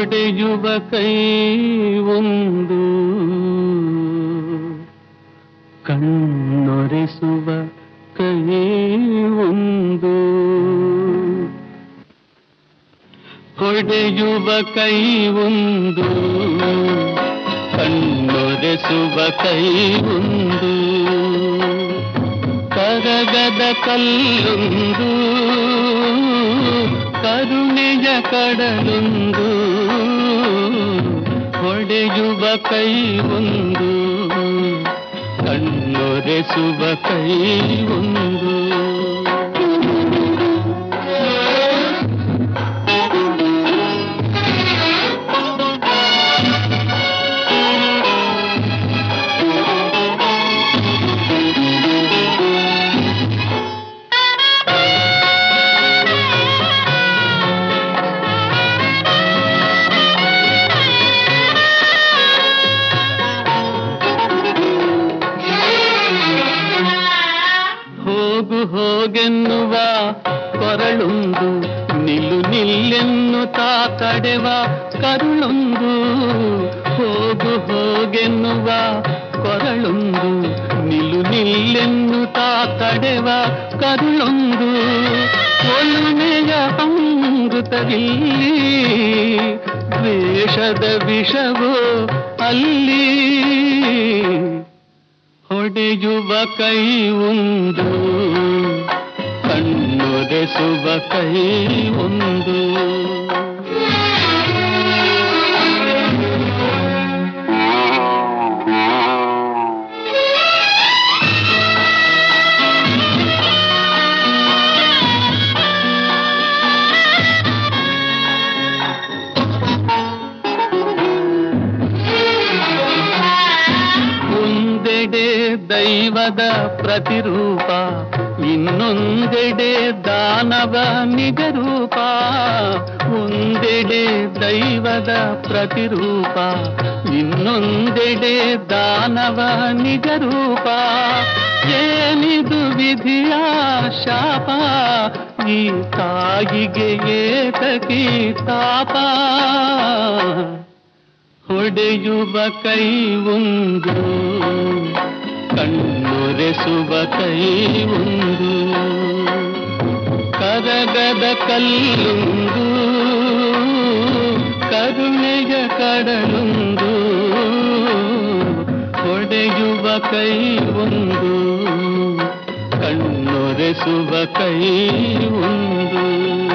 ಹೊಡೆಯುವ ಕೈ ಒಂದು ಕಣ್ಣೊರೆಸುವ ಕೈ ಒಂದು ಹೊಡೆಯುವ ಕೈ ಒಂದು ಕಣ್ಣೊರೆಸುವ ಕೈ ಒಂದು ಕರಗದ ಕಲ್ಲೊಂದು ಕರುಣೆಯ ಕಡಲೊಂದು ಹೊಡೆಯುವ ಕೈ ಒಂದು ಕಣ್ಣೊರೆಸುವ ಕೈ ಒಂದು ಹೋಗು ಹೋಗೆನ್ನುವ ಕೊರಳೊಂದು ನಿಲ್ಲು ನಿಲ್ಲೆನ್ನುತ್ತಾ ತಡೆವ ಕರುಳೊಂದು ಹೋಗು ಹೋಗೆನ್ನುವ ಕೊರಳೊಂದು ನಿಲ್ಲು ನಿಲ್ಲೆನ್ನುತ್ತಾ ತಡೆವ ಕರುಳೊಂದು ಒಲುಮೆಯ ಅಮೃತವಿಲ್ಲಿ ದ್ವೇಷದ ವಿಷವೋ ಅಲ್ಲಿ ಹೊಡೆಯುವ ಕೈ ಒಂದು ಕಣ್ಣೊರೆಸುವ ಕೈ ಒಂದು ಒಂದೆಡೆ ದೈವದ ಪ್ರತಿರೂಪ ಇನ್ನೊಂದೆಡೆ ದಾನವ ನಿಜರೂಪ ಒಂದೆಡೆ ದೈವದ ಪ್ರತಿರೂಪ ಇನ್ನೊಂದೆಡೆ ದಾನವ ನಿಜರೂಪ ಏನಿದು ವಿಧಿಯ ಶಾಪ ಈ ತಾಯಿಗೆ ಏತಕಿ ತಾಪ ಹೊಡೆಯುವ ಕೈ ಒಂದು ಕಣ್ಣೊರೆಸುವ ಕೈ ಒಂದು ಕರಗದ ಕಲ್ಲೊಂದು ಕರುಣೆಯ ಕಡಲೊಂದು ಹೊಡೆಯುವ ಕೈ ಒಂದು ಕಣ್ಣೊರೆಸುವ ಕೈ ಒಂದು